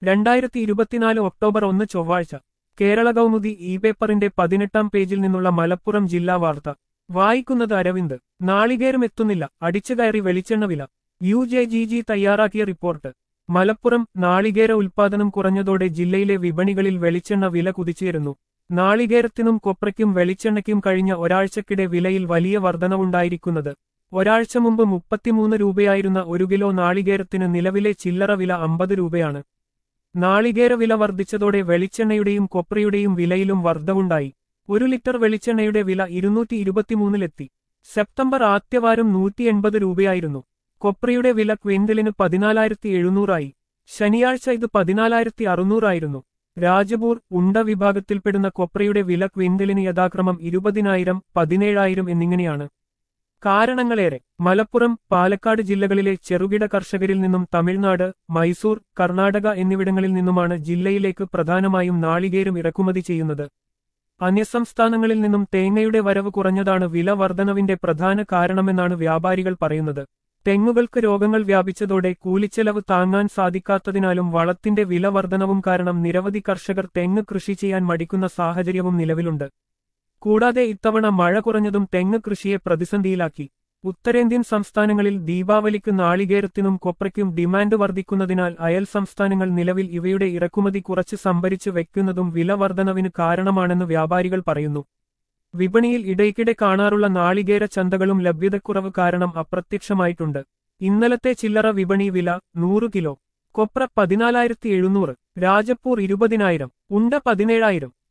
രണ്ടായിരത്തി ഇരുപത്തിനാല് ഒക്ടോബർ ഒന്ന് ചൊവ്വാഴ്ച കേരള കൗമുദി ഇ പേപ്പറിന്റെ പതിനെട്ടാം പേജിൽ നിന്നുള്ള മലപ്പുറം ജില്ലാ വാർത്ത വായിക്കുന്നത് അരവിന്ദ് നാളികേരം എത്തുന്നില്ല അടിച്ചുകയറി വെളിച്ചെണ്ണ വില യു ജെ ജി ജി തയ്യാറാക്കിയ റിപ്പോർട്ട് മലപ്പുറം നാളികേര ഉൽപാദനം കുറഞ്ഞതോടെ ജില്ലയിലെ വിപണികളിൽ വെളിച്ചെണ്ണ വില കുതിച്ചുയരുന്നു നാളികേരത്തിനും കൊപ്രയ്ക്കും വെളിച്ചെണ്ണയ്ക്കും കഴിഞ്ഞ ഒരാഴ്ചക്കിടെ വിലയിൽ വലിയ വർധനവുണ്ടായിരിക്കുന്നത് ഒരാഴ്ച മുമ്പ് മുപ്പത്തിമൂന്ന് രൂപയായിരുന്ന ഒരു കിലോ നാളികേരത്തിന് നിലവിലെ ചില്ലറ വില അമ്പത് രൂപയാണ് നാളികേര വില വർദ്ധിച്ചതോടെ വെളിച്ചെണ്ണയുടെയും കൊപ്രയുടെയും വിലയിലും വർധവുണ്ടായി ഒരു ലിറ്റർ വെളിച്ചെണ്ണയുടെ വില ഇരുന്നൂറ്റി ഇരുപത്തിമൂന്നിലെത്തി സെപ്റ്റംബർ ആദ്യവാരം നൂറ്റി എൺപത് രൂപയായിരുന്നു കൊപ്രയുടെ വില ക്വിന്റലിന് പതിനാലായിരത്തി എഴുന്നൂറായി ശനിയാഴ്ച ഇത് പതിനാലായിരത്തി അറുന്നൂറായിരുന്നു രാജപൂർ ഉണ്ട വിഭാഗത്തിൽപ്പെടുന്ന കൊപ്രയുടെ വില ക്വിന്റലിന് യഥാക്രമം ഇരുപതിനായിരം പതിനേഴായിരം എന്നിങ്ങനെയാണ് കാരണങ്ങളേറെ മലപ്പുറം പാലക്കാട് ജില്ലകളിലെ ചെറുകിട കർഷകരിൽ നിന്നും തമിഴ്നാട് മൈസൂർ കർണാടക എന്നിവിടങ്ങളിൽ നിന്നുമാണ് ജില്ലയിലേക്ക് പ്രധാനമായും നാളികേരം ഇറക്കുമതി ചെയ്യുന്നത് അന്യസംസ്ഥാനങ്ങളിൽ നിന്നും തേങ്ങയുടെ വരവ് കുറഞ്ഞതാണ് വില വർധനവിന്റെ പ്രധാന കാരണമെന്നാണ് വ്യാപാരികൾ പറയുന്നത് തെങ്ങുകൾക്ക് രോഗങ്ങൾ വ്യാപിച്ചതോടെ കൂലിച്ചെലവ് താങ്ങാൻ സാധിക്കാത്തതിനാലും വളത്തിന്റെ വില വർധനവും കാരണം നിരവധി കർഷകർ തെങ്ങ് കൃഷി ചെയ്യാൻ മടിക്കുന്ന സാഹചര്യവും നിലവിലുണ്ട് കൂടാതെ ഇത്തവണ മഴ കുറഞ്ഞതും തെങ്ങ് കൃഷിയെ പ്രതിസന്ധിയിലാക്കി ഉത്തരേന്ത്യൻ സംസ്ഥാനങ്ങളിൽ ദീപാവലിക്ക് നാളികേരത്തിനും കൊപ്രയ്ക്കും ഡിമാൻഡ് വർദ്ധിക്കുന്നതിനാൽ അയൽ സംസ്ഥാനങ്ങൾ നിലവിൽ ഇവയുടെ ഇറക്കുമതി കുറച്ച് സംഭരിച്ചു വെക്കുന്നതും വില വർധനവിന് കാരണമാണെന്ന് വ്യാപാരികൾ പറയുന്നു വിപണിയിൽ ഇടയ്ക്കിടെ കാണാറുള്ള നാളികേര ചന്തകളും ലഭ്യതക്കുറവ് കാരണം അപ്രത്യക്ഷമായിട്ടുണ്ട് ഇന്നലത്തെ ചില്ലറ വിപണി വില നൂറ് കിലോ കൊപ്ര പതിനാലായിരത്തി എഴുന്നൂറ് രാജപ്പൂർ ഇരുപതിനായിരം ഉണ്ട പതിനേഴായിരം